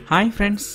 hi friends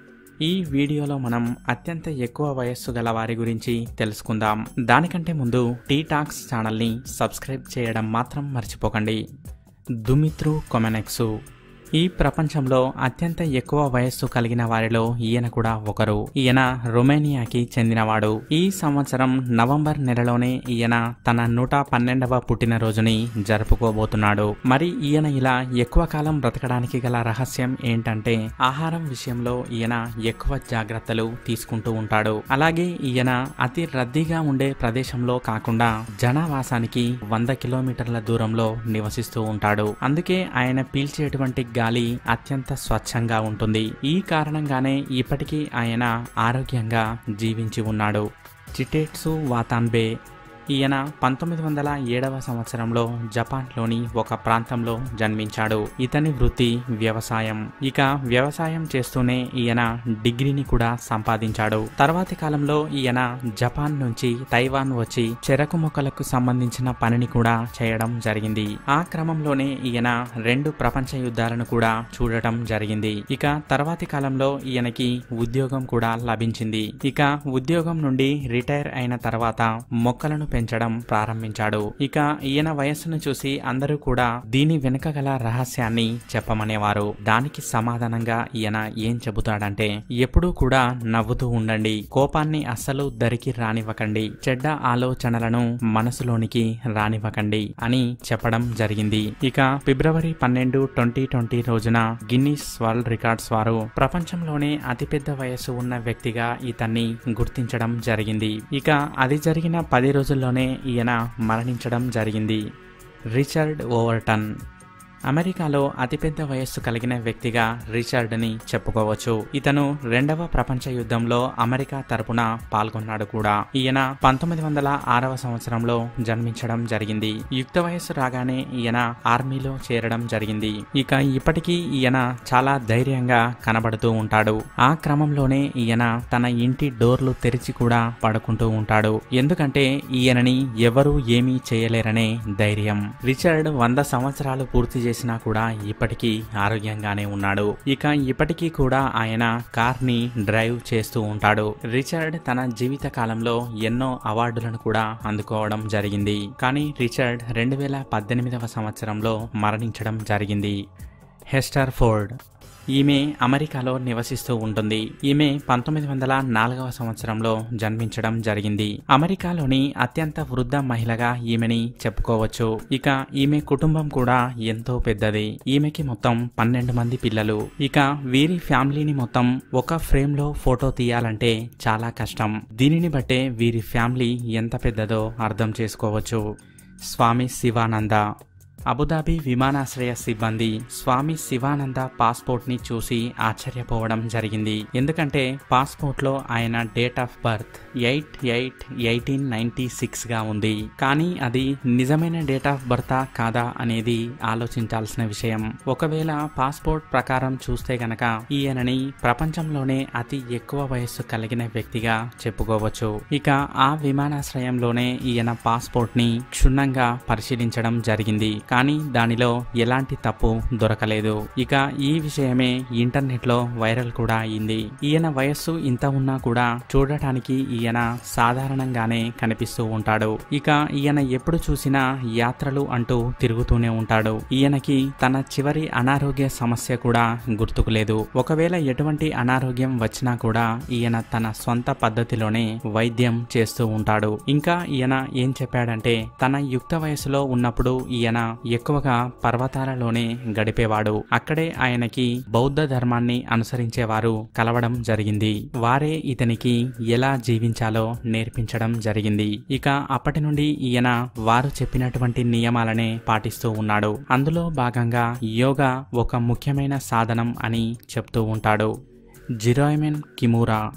ఈ వీడియోలో మనం అత్యంత ఎక్కువ వయస్సు గల వారి గురించి తెలుసుకుందాం దానికంటే ముందు టీ టాక్స్ ఛానల్ని సబ్స్క్రైబ్ చేయడం మాత్రం మర్చిపోకండి దుమిత్రు కొమెనెక్సు ఈ ప్రపంచంలో అత్యంత ఎక్కువ వయస్సు కలిగిన వారిలో ఈయన కూడా ఒకరు ఈయన రొమేనియాకి చెందినవాడు ఈ సంవత్సరం నవంబర్ నెలలోనే ఈయన తన నూట పన్నెండవ పుట్టినరోజుని జరుపుకోబోతున్నాడు మరి ఈయన ఇలా ఎక్కువ కాలం బ్రతకడానికి గల రహస్యం ఏంటంటే ఆహారం విషయంలో ఈయన ఎక్కువ జాగ్రత్తలు తీసుకుంటూ ఉంటాడు అలాగే ఈయన అతి రద్దీగా ఉండే ప్రదేశంలో కాకుండా జనావాసానికి వంద కిలోమీటర్ల దూరంలో నివసిస్తూ ఉంటాడు అందుకే ఆయన పీల్చేటువంటి గాలి అత్యంత స్వచ్ఛంగా ఉంటుంది ఈ కారణంగానే ఇప్పటికీ ఆయన ఆరోగ్యంగా జీవించి ఉన్నాడు చిటేట్సు వాతాన్బే ఈయన పంతొమ్మిది వందల ఏడవ సంవత్సరంలో జపాన్లోని ఒక ప్రాంతంలో జన్మించాడు ఇతని వృత్తి వ్యవసాయం ఇక వ్యవసాయం చేస్తూనే ఈయన డిగ్రీని కూడా సంపాదించాడు తర్వాతి కాలంలో ఈయన జపాన్ నుంచి తైవాన్ వచ్చి చెరకు మొక్కలకు సంబంధించిన పనిని కూడా చేయడం జరిగింది ఆ క్రమంలోనే ఈయన రెండు ప్రపంచ యుద్ధాలను కూడా చూడటం జరిగింది ఇక తర్వాతి కాలంలో ఈయనకి ఉద్యోగం కూడా లభించింది ఇక ఉద్యోగం నుండి రిటైర్ అయిన తర్వాత మొక్కలను పెంచడం ప్రారంభించాడు ఇక ఈయన వయస్సును చూసి అందరూ కూడా దీని వెనుక గల రహస్యాన్ని చెప్పమనేవారు దానికి సమాధానంగా ఈయన ఏం చెబుతాడంటే ఎప్పుడూ కూడా నవ్వుతూ ఉండండి కోపాన్ని అస్సలు దరికి రానివ్వకండి చెడ్డ ఆలోచనలను మనసులోనికి రానివ్వకండి అని చెప్పడం జరిగింది ఇక ఫిబ్రవరి పన్నెండు ట్వంటీ ట్వంటీ రోజున గిన్నీస్ వరల్డ్ రికార్డ్స్ వారు ప్రపంచంలోనే అతిపెద్ద వయస్సు ఉన్న వ్యక్తిగా ఇతన్ని గుర్తించడం జరిగింది ఇక అది జరిగిన పది రోజుల్లోనే ఈయన మరణించడం జరిగింది రిచర్డ్ ఓవర్టన్ అమెరికాలో అతిపెద్ద వయస్సు కలిగిన వ్యక్తిగా రిచర్డ్ని చెప్పుకోవచ్చు ఇతను రెండవ ప్రపంచ యుద్ధంలో అమెరికా తరపున పాల్గొన్నాడు కూడా ఈయన పంతొమ్మిది వందల ఆరవ సంవత్సరంలో జన్మించడం జరిగింది యుక్త వయస్సు రాగానే ఈయన ఆర్మీలో చేరడం జరిగింది ఇక ఇప్పటికీ ఈయన చాలా ధైర్యంగా కనబడుతూ ఉంటాడు ఆ క్రమంలోనే ఈయన తన ఇంటి డోర్లు తెరిచి కూడా పడుకుంటూ ఉంటాడు ఎందుకంటే ఈయనని ఎవరూ ఏమీ చేయలేరనే ధైర్యం రిచర్డ్ వంద సంవత్సరాలు పూర్తి చేసినా కూడా ఇప్పటికీ ఆరోగ్యంగానే ఉన్నాడు ఇక ఇప్పటికీ కూడా ఆయన కార్ ని డ్రైవ్ చేస్తూ ఉంటాడు రిచర్డ్ తన జీవిత కాలంలో ఎన్నో అవార్డులను కూడా అందుకోవడం జరిగింది కానీ రిచర్డ్ రెండు వేల పద్దెనిమిదవ సంవత్సరంలో మరణించడం జరిగింది హెస్టర్ ఫోర్డ్ ఈమె అమెరికాలో నివసిస్తూ ఉంటుంది ఈమె పంతొమ్మిది వందల నాలుగవ సంవత్సరంలో జన్మించడం జరిగింది అమెరికాలోని అత్యంత వృద్ధ మహిళగా ఈమెని చెప్పుకోవచ్చు ఇక ఈమె కుటుంబం కూడా ఎంతో పెద్దది ఈమెకి మొత్తం పన్నెండు మంది పిల్లలు ఇక వీరి ఫ్యామిలీని మొత్తం ఒక ఫ్రేమ్ లో ఫోటో తీయాలంటే చాలా కష్టం దీనిని బట్టే వీరి ఫ్యామిలీ ఎంత పెద్దదో అర్థం చేసుకోవచ్చు స్వామి శివానంద అబుదాబి విమానాశ్రయ సిబ్బంది స్వామి శివానంద పాస్పోర్ట్ ని చూసి ఆశ్చర్యపోవడం జరిగింది ఎందుకంటే పాస్పోర్ట్ లో ఆయన date of birth eight eight eighteen ninety six గా ఉంది కానీ అది నిజమైన డేట్ ఆఫ్ బర్తా కాదా అనేది ఆలోచించాల్సిన విషయం ఒకవేళ పాస్పోర్ట్ ప్రకారం చూస్తే గనక ఈయనని ప్రపంచంలోనే అతి ఎక్కువ వయస్సు కలిగిన వ్యక్తిగా చెప్పుకోవచ్చు ఇక ఆ విమానాశ్రయంలోనే ఈయన పాస్పోర్ట్ ని క్షుణ్ణంగా పరిశీలించడం జరిగింది కానీ దానిలో ఎలాంటి తప్పు దొరకలేదు ఇక ఈ విషయమే ఇంటర్నెట్ లో వైరల్ కూడా అయింది ఈయన వయస్సు ఇంత ఉన్నా కూడా చూడటానికి ఈయన సాధారణంగానే కనిపిస్తూ ఉంటాడు ఇక ఈయన ఎప్పుడు చూసినా యాత్రలు అంటూ తిరుగుతూనే ఉంటాడు ఈయనకి తన చివరి అనారోగ్య సమస్య కూడా గుర్తుకు లేదు ఒకవేళ ఎటువంటి అనారోగ్యం వచ్చినా కూడా ఈయన తన సొంత పద్ధతిలోనే వైద్యం చేస్తూ ఉంటాడు ఇంకా ఈయన ఏం చెప్పాడంటే తన యుక్త వయసులో ఉన్నప్పుడు ఈయన ఎక్కువగా పర్వతాలలోనే గడిపేవాడు అక్కడే ఆయనకి బౌద్ధ ధర్మాన్ని అనుసరించేవారు కలవడం జరిగింది వారే ఇతనికి ఎలా జీవించాలో నేర్పించడం జరిగింది ఇక అప్పటి నుండి ఈయన వారు చెప్పినటువంటి నియమాలనే పాటిస్తూ ఉన్నాడు అందులో భాగంగా యోగా ఒక ముఖ్యమైన సాధనం అని చెప్తూ ఉంటాడు జిరోయమెన్ కిమూరా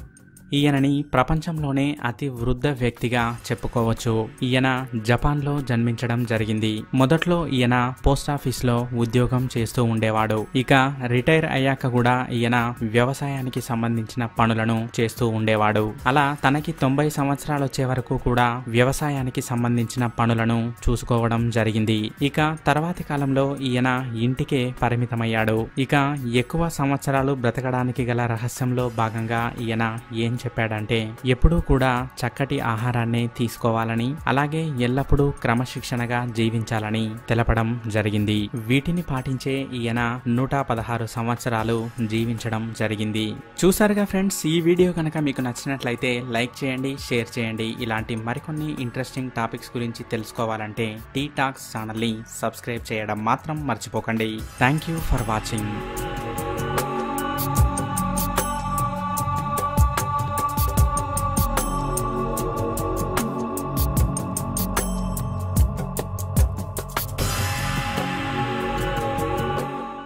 ఈయనని ప్రపంచంలోనే అతి వృద్ధ వ్యక్తిగా చెప్పుకోవచ్చు ఈయన జపాన్లో జన్మించడం జరిగింది మొదట్లో ఈయన పోస్ట్ ఆఫీస్లో ఉద్యోగం చేస్తూ ఉండేవాడు ఇక రిటైర్ అయ్యాక కూడా ఈయన వ్యవసాయానికి సంబంధించిన పనులను చేస్తూ ఉండేవాడు అలా తనకి తొంభై సంవత్సరాలు వచ్చే వరకు కూడా వ్యవసాయానికి సంబంధించిన పనులను చూసుకోవడం జరిగింది ఇక తర్వాతి కాలంలో ఈయన ఇంటికే పరిమితమయ్యాడు ఇక ఎక్కువ సంవత్సరాలు బ్రతకడానికి గల రహస్యంలో భాగంగా ఈయన ఏం చెప్పాడంటే ఎప్పుడూ కూడా చక్కటి ఆహారాన్ని తీసుకోవాలని అలాగే ఎల్లప్పుడూ క్రమశిక్షణగా జీవించాలని తెలపడం జరిగింది వీటిని పాటించే ఈయన నూట పదహారు సంవత్సరాలు జీవించడం జరిగింది చూసారుగా ఫ్రెండ్స్ ఈ వీడియో కనుక మీకు నచ్చినట్లయితే లైక్ చేయండి షేర్ చేయండి ఇలాంటి మరికొన్ని ఇంట్రెస్టింగ్ టాపిక్స్ గురించి తెలుసుకోవాలంటే టీ టాక్స్ ఛానల్ని సబ్స్క్రైబ్ చేయడం మాత్రం మర్చిపోకండి థ్యాంక్ యూ ఫర్ వాచింగ్